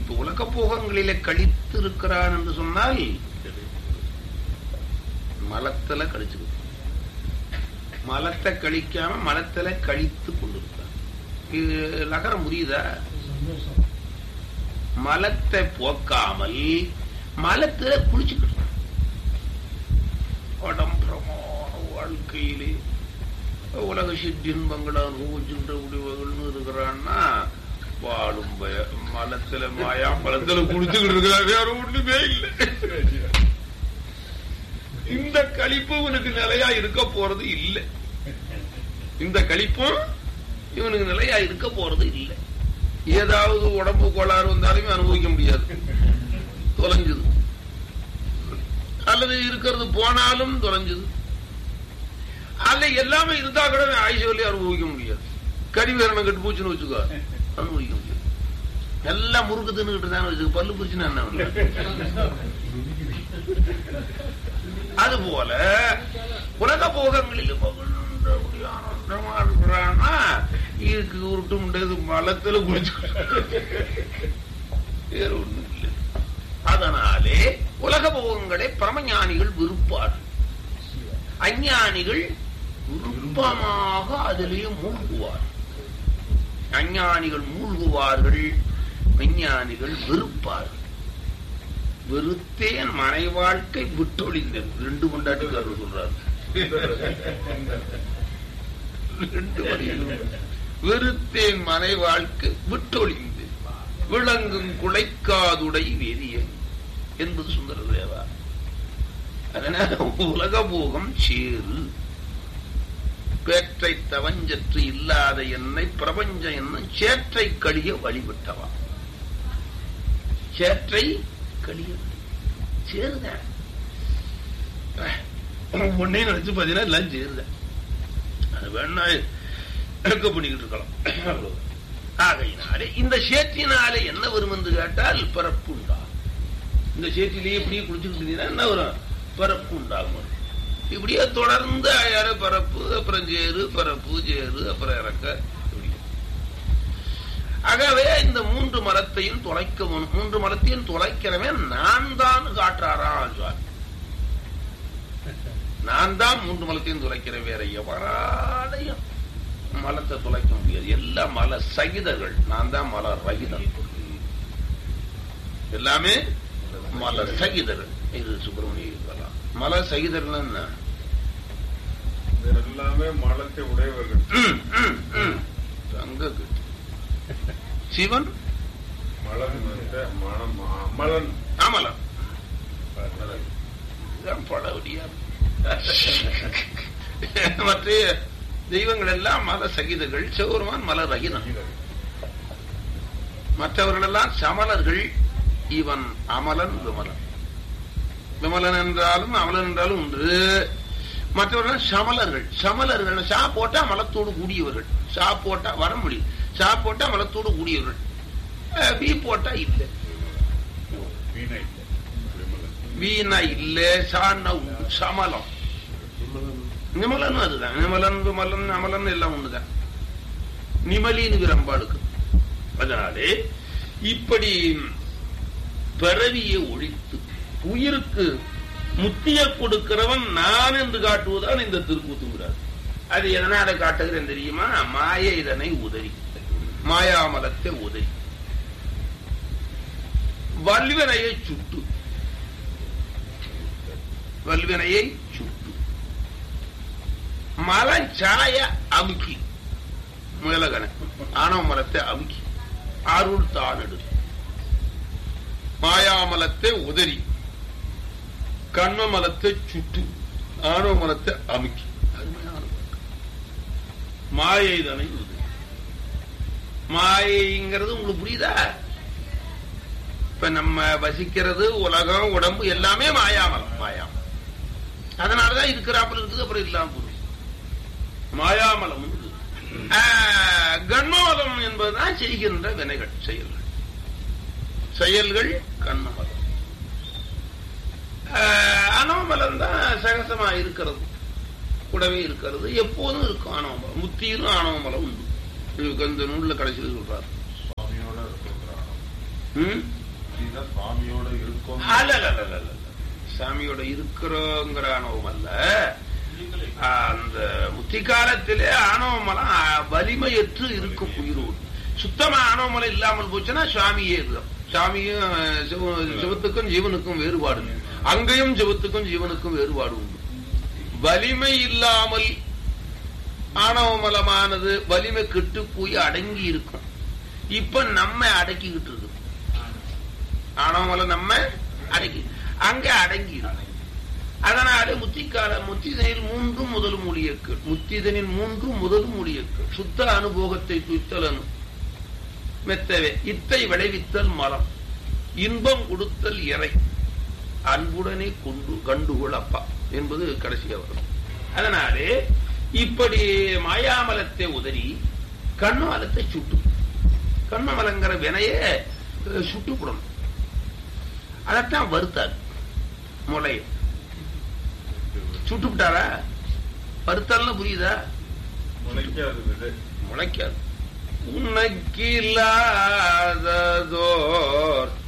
இப்ப உலக போகங்களிலே கழித்து இருக்கிறான் என்று சொன்னால் மலத்துல கழிச்சு மலத்தை கழிக்காம மலத்துல கழித்து கொண்டிருக்கிறான் இது நகரம் புரியுதா மலத்தை போக்காமல் மலத்துல குளிச்சுக்கிட்டு உடம்புறமான வாழ்க்கையிலே உலக சிற்றின்பங்களை அனுபவிச்சுன்ற முடிவுகள்னு இருக்கிறான்னா வாழும் பய மலத்துல மாயா மலத்துல குடிச்சுக்கிட்டு இருக்கிறார் வேற ஒண்ணுமே இல்லை இந்த கழிப்பு இவனுக்கு நிலையா இருக்க போறது இல்லை இந்த கழிப்பும் இவனுக்கு நிலையா இருக்க போறது இல்லை ஏதாவது உடம்பு கோளாறு வந்தாலுமே அனுபவிக்க முடியாது தொலைஞ்சது அல்லது இருக்கிறது போனாலும் தொலைஞ்சது அல்ல எல்லாமே இருந்தா கூட ஆயுஷ வழி அனுபவிக்க முடியாது கடிவேரணம் கட்டு போச்சுன்னு வச்சுக்கோ அனுபவிக்க முடியாது எல்லாம் முறுக்கு தின்னுகிட்டு தான் வச்சுக்க பல்லு பிரிச்சுன்னா என்ன பண்ண? அது போல உலக போகங்களில் பகிர்ந்தபடி ஆனந்தமா இருக்கிறான்னா இதுக்கு உருட்டு முடியாது மலத்துல குளிச்சு வேற ஒண்ணும் இல்லை அதனாலே உலக போகங்களை பரமஞானிகள் விருப்பார்கள் அஞ்ஞானிகள் விருப்பமாக அதிலேயே மூழ்குவார்கள் அஞ்ஞானிகள் மூழ்குவார்கள் விஞ்ஞானிகள் வெறுப்பார்கள் வெறுத்தேன் மனை வாழ்க்கை விட்டொழிந்தேன் ரெண்டு கொண்டாட்டுக்காரர் சொல்றாரு ரெண்டு வரியிலும் வெறுத்தேன் மனை வாழ்க்கை விட்டொழிந்தேன் விளங்கும் குலைக்காதுடை வேதியன் என்பது சுந்தர தேவா அதனால உலக போகம் சேரு பேற்றை தவஞ்சற்று இல்லாத என்னை பிரபஞ்சம் என்னும் சேற்றை கழிய வழிவிட்டவா சேற்றை கழிய சேருதான் ஒன்னே நினைச்சு பாத்தீங்கன்னா எல்லாம் சேருதான் அது வேணா எடுக்க பண்ணிக்கிட்டு இருக்கலாம் அவ்வளவு. ஆகையினாலே இந்த சேற்றினாலே என்ன வரும் என்று கேட்டால் பிறப்பு உண்டாகும் இந்த சேற்றிலேயே இப்படியே குளிச்சுக்கிட்டு இருந்தீங்கன்னா என்ன வரும் பிறப்பு உண்டாகும் இப்படியே தொடர்ந்து அயற பரப்பு அப்புறம் சேரு பரப்பு சேரு அப்புறம் இறக்க இப்படி. ஆகவே இந்த மூன்று மரத்தையும் தொலைக்க வேணும். மூன்று மரத்தையும் தொலைக்கிறவன் நான் தான் காட்டுறாராம் சுவாமி நான் தான் மூன்று மலத்தையும் துளைக்கிறேன் வேற எவராலையும் மலத்தை துளைக்க முடியாது எல்லாம் மல சகிதர்கள் நான் தான் மல ரகிதன் எல்லாமே மல சகிதர்கள் இது சுப்பிரமணிய இருக்கலாம் மல சகிதர்கள் என்ன எல்லாமே மலத்தை உடையவர்கள் ம், ம், ம். தங்க கட்டு. சிவன் மலன் வந்து மனம் அமலன் அமலன் இதுதான் பழவடியா மற்ற தெய்வங்கள் எல்லாம் மல சகிதர்கள் சிவபெருமான் மல ரகிதன் மற்றவர்கள் எல்லாம் சமலர்கள் இவன் அமலன் விமலன் விமலன் என்றாலும் அமலன் என்றாலும் உண்டு மற்றவர்கள் சமலர்கள் சமலர்கள் சா போட்டா மலத்தோடு கூடியவர்கள் சா போட்டா வர முடியும் சா போட்டா மலத்தோடு கூடியவர்கள் அஹ், பி போட்டா இல்லை வீணை விமலன் வீணா இல்ல சான்னா உண்டு சமலம் நிமலன் அதுதான் நிமலன் விமலன் அமலன் எல்லாம் ஒண்ணுதான் நிமலின்னு விரம்பாளுக்கு அதனாலே இப்படி பிறவியை ஒழித்து உயிருக்கு முத்திய கொடுக்கிறவன் நான் என்று காட்டுவதுதான் இந்த திருக்கூத்துங்கிறார் அது எதனால காட்டுகிறேன் தெரியுமா மாய இதனை உதறி மாயாமலத்தை உதறி வல்வினையை சுட்டு வல்வினையை சுட்டு மலஞ்சாய அமுக்கி முயலகன ஆணவ மலத்தை அமுக்கி அருள் தானடு மாயாமலத்தை உதறி கண்ம மலத்தை சுட்டு ஆணவ மலத்தை அமுக்கி அருமையான வாக்கு. மாயை தானே உதறி மாயைங்கிறது உங்களுக்கு புரியுதா இப்ப நம்ம வசிக்கிறது உலகம் உடம்பு எல்லாமே மாயாமலம் மாயாமலம் அதனாலதான் இருக்கிறாப்புல இருக்குது அப்புறம் இல்லாம போகுது மாயாமலம் இருக்குது. ஆஹ், கண்மமலம் என்பதுதான் செய்கின்ற வினைகள் செயல்கள் செயல்கள் கண்மமலம் ஆஹ், அனவமலம் தான் சகசமா இருக்கிறது கூடவே இருக்கிறது எப்போதும் இருக்கும் ஆணவமலம் முத்தியிலும் ஆணவமலம் உண்டு இதுக்கு அந்த நூல்ல கடைசியில் சொல்றாரு சுவாமியோட இருக்கிறான் ம்? இதுதான் சுவாமியோட இருக்கும் அல்ல அல்ல, அல்ல, அல்ல, அல்ல. சாமியோட இருக்கிறோங்கிற அனுபவம் அல்ல அந்த முத்தி காலத்திலே ஆணவமலம் வலிமையற்று இருக்கும் உயிரோடு சுத்தமா ஆணவமலம் இல்லாமல் போச்சுன்னா சுவாமியே இதுதான் சாமியும் அஹ், சிவ- சிவத்துக்கும் ஜீவனுக்கும் வேறுபாடு அங்கேயும் சிவத்துக்கும் ஜீவனுக்கும் வேறுபாடு உண்டு வலிமை இல்லாமல் ஆணவமலமானது வலிமை கெட்டு போய் அடங்கி இருக்கும் இப்ப நம்ம அடக்கிக்கிட்டு இருக்கு ஆணவமலம் நம்ம அடக்கி அங்க அடங்கி இருக்கு அதனால முத்திக்கால முத்திதனில் மூன்று முதல் மொழியக்கள் முத்திதனில் மூன்று முதல் மொழியக்கள் சுத்த அனுபோகத்தை துய்த்தலன் மெத்தவே இத்தை விளைவித்தல் மரம் இன்பம் கொடுத்தல் இறை அன்புடனே கொண்டு கண்டுகொள் அப்பா என்பது கடைசியா வரும் அதனாலே இப்படி மாயாமலத்தை உதறி கண்ணமலத்தை சுட்டு கண்ணமலங்கிற வினைய அஹ், சுட்டுப்படணும் அதைத்தான் வருத்தார் முளைய சுட்டுவிட்டாரா வருத்தல்னு புரியுதா முளைக்காது விதை முளைக்காது உனக்கில்லாததோர்